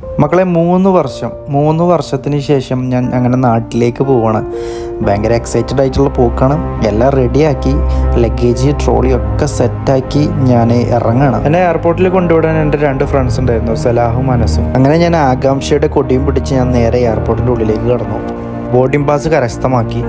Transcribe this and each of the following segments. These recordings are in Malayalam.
മക്കളെ മൂന്ന് വർഷം മൂന്ന് വർഷത്തിന് ശേഷം ഞാൻ അങ്ങനെ നാട്ടിലേക്ക് പോവാണ് ഭയങ്കര എക്സൈറ്റഡ് ആയിട്ടുള്ള പോക്കാണ് എല്ലാം റെഡിയാക്കി ലഗേജ് ട്രോളി ഒക്കെ സെറ്റാക്കി ഞാൻ ഇറങ്ങാണ് എന്നെ എയർപോർട്ടിൽ കൊണ്ടുവിടാൻ എൻ്റെ രണ്ട് ഫ്രണ്ട്സ് ഉണ്ടായിരുന്നു സലാഹും മനസ്സും അങ്ങനെ ഞാൻ ആകാംക്ഷയുടെ കൊടിയും പിടിച്ച് ഞാൻ നേരെ എയർപോർട്ടിൻ്റെ ഉള്ളിലേക്ക് കടന്നു ബോർഡിംഗ് പാസ് കരസ്ഥമാക്കി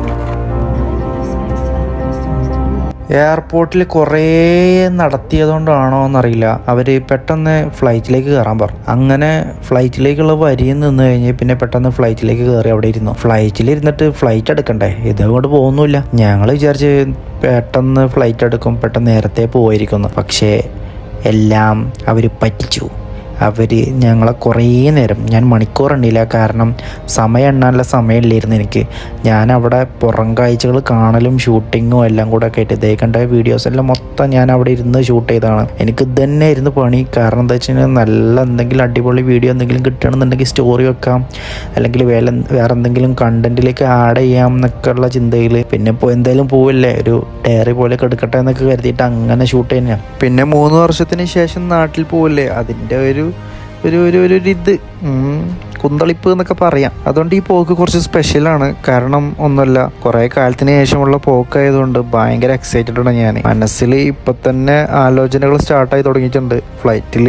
എയർപോർട്ടിൽ കുറേ നടത്തിയതുകൊണ്ടാണോ എന്നറിയില്ല അവർ പെട്ടെന്ന് ഫ്ലൈറ്റിലേക്ക് കയറാൻ പറഞ്ഞു അങ്ങനെ ഫ്ലൈറ്റിലേക്കുള്ള വരിയിൽ നിന്ന് കഴിഞ്ഞ് പിന്നെ പെട്ടെന്ന് ഫ്ലൈറ്റിലേക്ക് കയറി അവിടെ ഇരുന്നു ഫ്ലൈറ്റിൽ ഇരുന്നിട്ട് ഫ്ലൈറ്റ് എടുക്കണ്ടേ ഇതുകൊണ്ട് പോകുന്നില്ല ഞങ്ങൾ വിചാരിച്ച് പെട്ടെന്ന് ഫ്ലൈറ്റ് എടുക്കും പെട്ടെന്ന് നേരത്തെ പോയിരിക്കുന്നു പക്ഷേ എല്ലാം അവർ പറ്റിച്ചു അവർ ഞങ്ങളെ കുറേ നേരം ഞാൻ മണിക്കൂർ എണ്ണില്ല കാരണം സമയം എണ്ണാനുള്ള സമയമില്ലായിരുന്നു എനിക്ക് ഞാൻ അവിടെ പുറം കാഴ്ചകൾ കാണലും ഷൂട്ടിങ്ങും എല്ലാം കൂടെ ഒക്കെ ആയിട്ട് ഇതേ കണ്ട വീഡിയോസ് എല്ലാം മൊത്തം ഞാൻ അവിടെ ഇരുന്ന് ഷൂട്ട് ചെയ്തതാണ് എനിക്ക് തന്നെ ആയിരുന്നു പണി കാരണം എന്താ വെച്ച് കഴിഞ്ഞാൽ നല്ല എന്തെങ്കിലും അടിപൊളി വീഡിയോ എന്തെങ്കിലും കിട്ടണമെന്നുണ്ടെങ്കിൽ സ്റ്റോറി വെക്കാം അല്ലെങ്കിൽ വേറെ വേറെ എന്തെങ്കിലും കണ്ടന്റിലേക്ക് ആഡ് ചെയ്യാം എന്നൊക്കെ ഉള്ള ചിന്തയിൽ പിന്നെ ഇപ്പോൾ എന്തായാലും പോവില്ലേ ഒരു ഡയറി പോലെ എടുക്കട്ടെ എന്നൊക്കെ കരുതിയിട്ട് അങ്ങനെ ഷൂട്ട് തന്നെയാണ് പിന്നെ മൂന്ന് വർഷത്തിന് ശേഷം നാട്ടിൽ പോവില്ലേ അതിൻ്റെ ഒരു ഒരു ഒരു ഒരു ഒരു ഇത് ഉം, കുന്തളിപ്പ് എന്നൊക്കെ പറയാം അതുകൊണ്ട് ഈ പോക്ക് കുറച്ച് സ്പെഷ്യലാണ് കാരണം ഒന്നുമല്ല കുറേ കാലത്തിന് ശേഷമുള്ള പോക്കായതുകൊണ്ട് ഭയങ്കര എക്സൈറ്റഡ് ആണ് ഞാൻ മനസ്സിൽ ഇപ്പം തന്നെ ആലോചനകൾ സ്റ്റാർട്ടായി തുടങ്ങിയിട്ടുണ്ട് ഫ്ലൈറ്റിൽ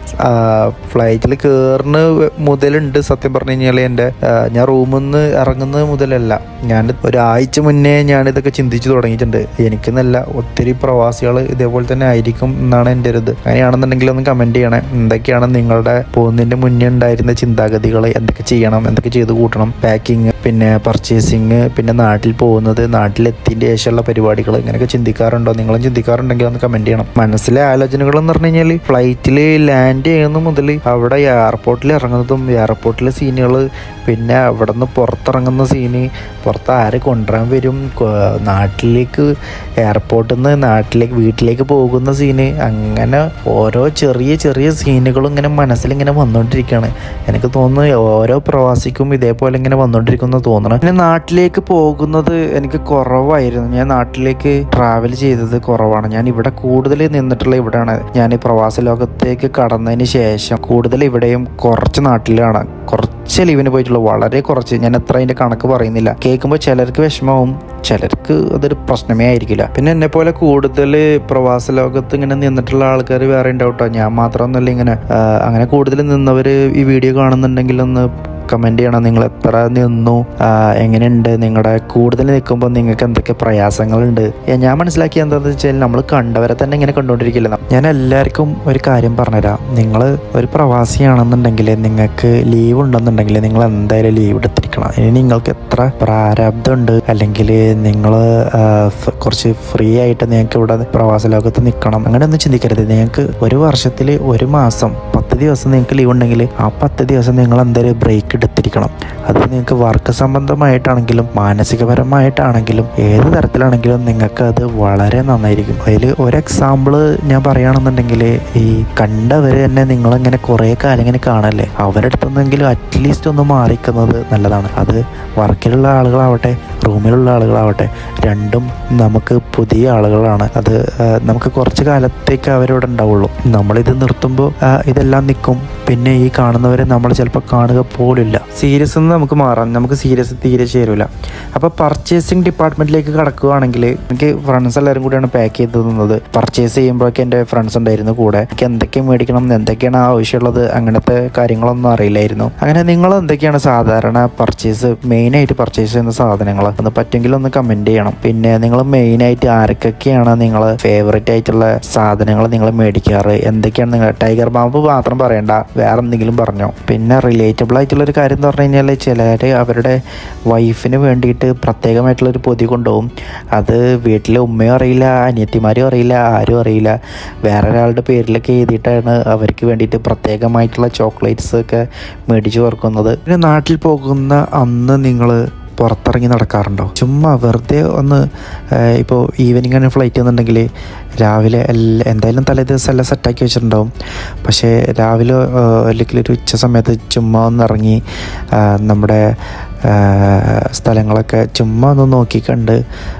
ഫ്ലൈറ്റിൽ കയറുന്ന മുതലുണ്ട് സത്യം പറഞ്ഞു കഴിഞ്ഞാൽ എൻ്റെ ആ, ഞാൻ റൂമിൽ നിന്ന് ഇറങ്ങുന്നത് മുതലല്ല ഞാൻ ഒരാഴ്ച മുന്നേ ഞാൻ ഇതൊക്കെ ചിന്തിച്ചു തുടങ്ങിയിട്ടുണ്ട് എനിക്കെന്നല്ല ഒത്തിരി പ്രവാസികൾ ഇതേപോലെ തന്നെ ആയിരിക്കും എന്നാണ് എൻ്റെ ഒരു ഇത് അങ്ങനെയാണെന്നുണ്ടെങ്കിൽ ഒന്ന് കമൻറ്റ് ചെയ്യണേ എന്തൊക്കെയാണ് നിങ്ങളുടെ പോകുന്നതിൻ്റെ മുന്നേ ഉണ്ടായിരുന്ന ചിന്താഗതികൾ എന്തൊക്കെ ചെയ്യണം എന്തൊക്കെ ചെയ്ത് കൂട്ടണം പാക്കിങ് പിന്നെ പർച്ചേസിങ് പിന്നെ നാട്ടിൽ പോകുന്നത് നാട്ടിലെത്തിൻ്റെ ശേഷമുള്ള പരിപാടികൾ ഇങ്ങനെയൊക്കെ ചിന്തിക്കാറുണ്ടോ നിങ്ങളും ചിന്തിക്കാറുണ്ടെങ്കിൽ ഒന്ന് കമൻറ്റ് ചെയ്യണം മനസ്സിലെ ആലോചനകൾ എന്ന് പറഞ്ഞു കഴിഞ്ഞാൽ ഫ്ലൈറ്റിൽ ലാൻഡ് ചെയ്യുന്ന മുതൽ അവിടെ എയർപോർട്ടിൽ ഇറങ്ങുന്നതും എയർപോർട്ടിലെ സീനുകൾ പിന്നെ അവിടെ നിന്ന് പുറത്തിറങ്ങുന്ന സീന് പുറത്ത് ആരെ കൊണ്ടുവരാൻ വരും കൊ- നാട്ടിലേക്ക് എയർപോർട്ടിൽ നിന്ന് നാട്ടിലേക്ക് വീട്ടിലേക്ക് പോകുന്ന സീന് അങ്ങനെ ഓരോ ചെറിയ ചെറിയ സീനുകളും ഇങ്ങനെ മനസ്സിലിങ്ങനെ വന്നുകൊണ്ടിരിക്കുകയാണ് എനിക്ക് തോന്നുന്നു ഓരോ പ്രവാസിക്കും ഇതേപോലെ ഇങ്ങനെ വന്നുകൊണ്ടിരിക്കുന്നു തോന്നണം പിന്നെ നാട്ടിലേക്ക് പോകുന്നത് എനിക്ക് കുറവായിരുന്നു ഞാൻ നാട്ടിലേക്ക് ട്രാവൽ ചെയ്തത് കുറവാണ് ഞാൻ ഇവിടെ കൂടുതൽ നിന്നിട്ടുള്ള ഇവിടെയാണ് ഞാൻ ഈ പ്രവാസ ലോകത്തേക്ക് കടന്നതിന് ശേഷം കൂടുതൽ ഇവിടെയും കുറച്ച് നാട്ടിലാണ് കുറച്ച് ലീവിന് പോയിട്ടുള്ളൂ വളരെ കുറച്ച് ഞാൻ എത്ര അതിന്റെ കണക്ക് പറയുന്നില്ല കേൾക്കുമ്പോൾ ചിലർക്ക് വിഷമവും ചിലർക്ക് അതൊരു പ്രശ്നമേ ആയിരിക്കില്ല പിന്നെ എന്നെ പോലെ കൂടുതൽ പ്രവാസ ലോകത്ത് ഇങ്ങനെ നിന്നിട്ടുള്ള ആൾക്കാർ വേറെ ഉണ്ടാവും കേട്ടോ ഞാൻ മാത്രമൊന്നുമല്ല ഇങ്ങനെ ആ, അങ്ങനെ കൂടുതൽ നിന്നവർ ഈ വീഡിയോ കാണുന്നുണ്ടെങ്കിൽ ഒന്ന് കമൻറ്റ് ചെയ്യണം നിങ്ങൾ എത്ര നിന്നു ആ, എങ്ങനെയുണ്ട് നിങ്ങളുടെ കൂടുതൽ നിൽക്കുമ്പോൾ നിങ്ങൾക്ക് എന്തൊക്കെ പ്രയാസങ്ങളുണ്ട് ഏ, ഞാൻ മനസ്സിലാക്കിയ എന്താണെന്ന് വെച്ചാൽ നമ്മൾ കണ്ടവരെ തന്നെ ഇങ്ങനെ കണ്ടുകൊണ്ടിരിക്കില്ല ഞാൻ എല്ലാവർക്കും ഒരു കാര്യം പറഞ്ഞുതരാം നിങ്ങൾ ഒരു പ്രവാസിയാണെന്നുണ്ടെങ്കിൽ നിങ്ങൾക്ക് ലീവ് ഉണ്ടെന്നുണ്ടെങ്കിൽ നിങ്ങൾ എന്തായാലും ലീവ് എടുത്തിരിക്കണം ഇനി നിങ്ങൾക്ക് എത്ര പ്രാരാബ്ദമുണ്ട് അല്ലെങ്കിൽ നിങ്ങൾ കുറച്ച് ഫ്രീ ആയിട്ട് നിങ്ങൾക്ക് ഇവിടെ പ്രവാസ ലോകത്ത് നിൽക്കണം അങ്ങനെ ഒന്നും ചിന്തിക്കരുത് നിങ്ങൾക്ക് ഒരു വർഷത്തിൽ ഒരു മാസം പത്ത് ദിവസം നിങ്ങൾക്ക് ലീവ് ഉണ്ടെങ്കിൽ ആ പത്ത് ദിവസം നിങ്ങൾ എന്തായാലും ബ്രേക്ക് എടുത്തിരിക്കണം അത് നിങ്ങൾക്ക് വർക്ക് സംബന്ധമായിട്ടാണെങ്കിലും മാനസികപരമായിട്ടാണെങ്കിലും ഏത് തരത്തിലാണെങ്കിലും നിങ്ങൾക്ക് അത് വളരെ നന്നായിരിക്കും അതിൽ ഒരു എക്സാമ്പിൾ ഞാൻ പറയുകയാണെന്നുണ്ടെങ്കിൽ ഈ കണ്ടവർ തന്നെ നിങ്ങളിങ്ങനെ കുറേ കാലം ഇങ്ങനെ കാണല്ലേ അവരുടെ അടുത്തുനിന്നെങ്കിലും അറ്റ്ലീസ്റ്റ് ഒന്ന് മാറിക്കുന്നത് നല്ലതാണ് അത് വർക്കിലുള്ള ആളുകളാവട്ടെ റൂമിലുള്ള ആളുകളാവട്ടെ രണ്ടും നമുക്ക് പുതിയ ആളുകളാണ് അത് ആ, നമുക്ക് കുറച്ച് കാലത്തേക്ക് അവരിവിടെ ഉണ്ടാവുള്ളൂ നമ്മളിത് നിർത്തുമ്പോൾ ഇതെല്ലാം നിൽക്കും പിന്നെ ഈ കാണുന്നവരെ നമ്മൾ ചിലപ്പോൾ കാണുക പോലില്ല സീരിയസ് നിന്ന് നമുക്ക് മാറാം നമുക്ക് സീരിയസ് തീരെ ചേരൂല അപ്പോൾ പർച്ചേസിങ് ഡിപ്പാർട്ട്മെന്റിലേക്ക് കടക്കുകയാണെങ്കിൽ എനിക്ക് ഫ്രണ്ട്സ് എല്ലാവരും കൂടിയാണ് പാക്ക് ചെയ്ത് തന്നത് പർച്ചേസ് ചെയ്യുമ്പോഴൊക്കെ എൻ്റെ ഫ്രണ്ട്സ് ഉണ്ടായിരുന്നു കൂടെ എനിക്ക് എന്തൊക്കെ മേടിക്കണം എന്തൊക്കെയാണ് ആവശ്യമുള്ളത് അങ്ങനത്തെ കാര്യങ്ങളൊന്നും അറിയില്ലായിരുന്നു അങ്ങനെ നിങ്ങൾ എന്തൊക്കെയാണ് സാധാരണ പർച്ചേസ് മെയിനായിട്ട് പർച്ചേസ് ചെയ്യുന്ന സാധനങ്ങൾ ഒന്ന് പറ്റുമെങ്കിൽ ഒന്ന് കമൻറ്റ് ചെയ്യണം പിന്നെ നിങ്ങൾ മെയിനായിട്ട് ആർക്കൊക്കെയാണ് നിങ്ങൾ ഫേവറേറ്റ് ആയിട്ടുള്ള സാധനങ്ങൾ നിങ്ങൾ മേടിക്കാറ് എന്തൊക്കെയാണ് നിങ്ങൾ ടൈഗർ ബാമ്പ് മാത്രം പറയണ്ട വേറെ എന്തെങ്കിലും പറഞ്ഞോ പിന്നെ റിലേറ്റബിൾ ആയിട്ടുള്ള ഒരു കാര്യം എന്ന് പറഞ്ഞു കഴിഞ്ഞാൽ ചിലർ അവരുടെ വൈഫിന് വേണ്ടിയിട്ട് പ്രത്യേകമായിട്ടുള്ള ഒരു പൊതി കൊണ്ടുപോകും അത് വീട്ടിലെ ഉമ്മയും അറിയില്ല അനിയത്തിമാരും അറിയില്ല ആരും അറിയില്ല വേറെ ഒരാളുടെ പേരിലൊക്കെ എഴുതിയിട്ടാണ് അവർക്ക് വേണ്ടിയിട്ട് പ്രത്യേകമായിട്ടുള്ള ചോക്ലേറ്റ്സ് ഒക്കെ മേടിച്ചു കൊടുക്കുന്നത് പിന്നെ നാട്ടിൽ പോകുന്ന അന്ന് നിങ്ങൾ പുറത്തിറങ്ങി നടക്കാറുണ്ടോ ചുമ്മാ വെറുതെ ഒന്ന് ഇപ്പോൾ ഈവനിങ് ആണ് ഫ്ലൈറ്റ് എന്നുണ്ടെങ്കിൽ രാവിലെ എല്ലാ എന്തായാലും തലേ ദിവസം എല്ലാം സെറ്റാക്കി വെച്ചിട്ടുണ്ടാവും പക്ഷേ രാവിലെ ആ, അല്ലെങ്കിൽ ഒരു ഉച്ച സമയത്ത് ചുമ്മാ ഒന്ന് ഇറങ്ങി ആ, നമ്മുടെ ആ, സ്ഥലങ്ങളൊക്കെ ചുമ്മാ ഒന്ന് നോക്കിക്കണ്ട്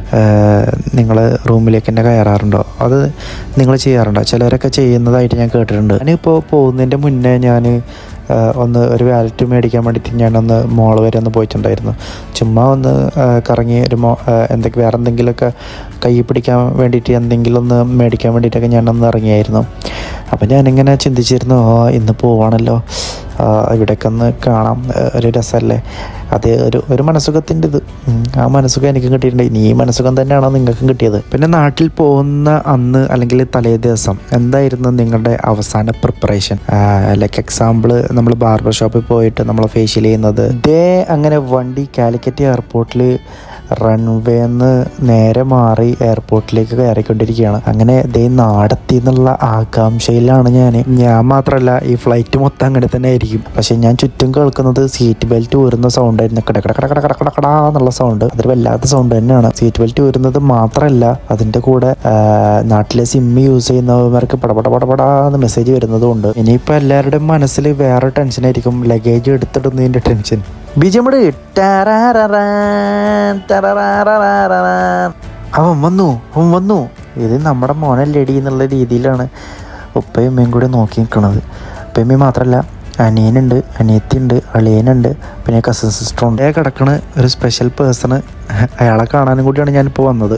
നിങ്ങൾ റൂമിലേക്ക് തന്നെ കയറാറുണ്ടോ അത് നിങ്ങൾ ചെയ്യാറുണ്ടോ ചിലരൊക്കെ ചെയ്യുന്നതായിട്ട് ഞാൻ കേട്ടിട്ടുണ്ട് ഞാനിപ്പോൾ പോകുന്നതിൻ്റെ മുന്നേ ഞാൻ ആ, ഒന്ന് ഒരു വാലറ്റ് മേടിക്കാൻ വേണ്ടിയിട്ട് ഞാനൊന്ന് മോൾ വരെ ഒന്ന് പോയിട്ടുണ്ടായിരുന്നു ചുമ്മാ ഒന്ന് ആ, കറങ്ങി ഒരു മോ ആ, എന്തൊക്കെ വേറെ എന്തെങ്കിലുമൊക്കെ കൈ പിടിക്കാൻ വേണ്ടിയിട്ട് എന്തെങ്കിലും ഒന്ന് മേടിക്കാൻ വേണ്ടിയിട്ടൊക്കെ ഞാനൊന്ന് ഇറങ്ങിയായിരുന്നു അപ്പം ഞാനിങ്ങനെ ചിന്തിച്ചിരുന്നു ഓ ഇന്ന് പോവാണല്ലോ ആ, ഇവിടെയൊക്കെ ഒന്ന് കാണാം ആ, ഒരു രസമല്ലേ അത് ഒരു ഒരു മനസ്സുഖത്തിൻ്റെ ഇത് ഉം, ആ മനസ്സുഖം എനിക്ക് കിട്ടിയിട്ടുണ്ട് ഇനി ഈ മനസ്സുഖം തന്നെയാണോ നിങ്ങൾക്കും കിട്ടിയത് പിന്നെ നാട്ടിൽ പോകുന്ന അന്ന് അല്ലെങ്കിൽ തലേ ദിവസം എന്തായിരുന്നു നിങ്ങളുടെ അവസാന പ്രിപ്പറേഷൻ ലൈക്ക് എക്സാമ്പിൾ നമ്മൾ ബാർബർ ഷോപ്പിൽ പോയിട്ട് നമ്മൾ ഫേഷ്യൽ ചെയ്യുന്നത് ഇതേ അങ്ങനെ വണ്ടി കാലിക്കറ്റ് എയർപോർട്ടിൽ റൺവേന്ന് നേരെ മാറി എയർപോർട്ടിലേക്ക് കയറിക്കൊണ്ടിരിക്കുകയാണ് അങ്ങനെ ദേ നാടെത്തി എന്നുള്ള ആകാംക്ഷയിലാണ് ഞാൻ ഞാൻ മാത്രമല്ല ഈ ഫ്ലൈറ്റ് മൊത്തം അങ്ങനെ തന്നെ ആയിരിക്കും പക്ഷെ ഞാൻ ചുറ്റും കേൾക്കുന്നത് സീറ്റ് ബെൽറ്റ് ഊരുന്ന സൗണ്ട് ആയിരുന്നു കട കട കട കട കട കട കടാ എന്നുള്ള സൗണ്ട് അതൊരു വല്ലാത്ത സൗണ്ട് തന്നെയാണ് സീറ്റ് ബെൽറ്റ് ഊരുന്നത് മാത്രമല്ല അതിൻ്റെ കൂടെ ആ, നാട്ടിലെ സിം യൂസ് ചെയ്യുന്നവർക്ക് പടപട പടപടാന്ന് മെസ്സേജ് വരുന്നതുകൊണ്ട് ഇനിയിപ്പോൾ എല്ലാവരുടെയും മനസ്സിൽ വേറെ ടെൻഷൻ ആയിരിക്കും ലഗേജ് എടുത്തിടുന്നതിൻ്റെ ടെൻഷൻ ബിജമുട് അവൻ വന്നു അവൻ വന്നു ഇത് നമ്മുടെ മോനല്ലേടി എന്നുള്ള രീതിയിലാണ് ഉപ്പയും ഉമ്മയും കൂടി നോക്കി നിൽക്കുന്നത് ഉപ്പയും ഉമ്മയും മാത്രമല്ല അനിയനുണ്ട് അനിയത്തിയുണ്ട് അളിയനുണ്ട് പിന്നെ കസിൻ സിസ്റ്റർ ഉണ്ട് കിടക്കണ ഒരു സ്പെഷ്യൽ പേഴ്സണ് അയാളെ കാണാനും കൂടിയാണ് ഞാനിപ്പോൾ വന്നത്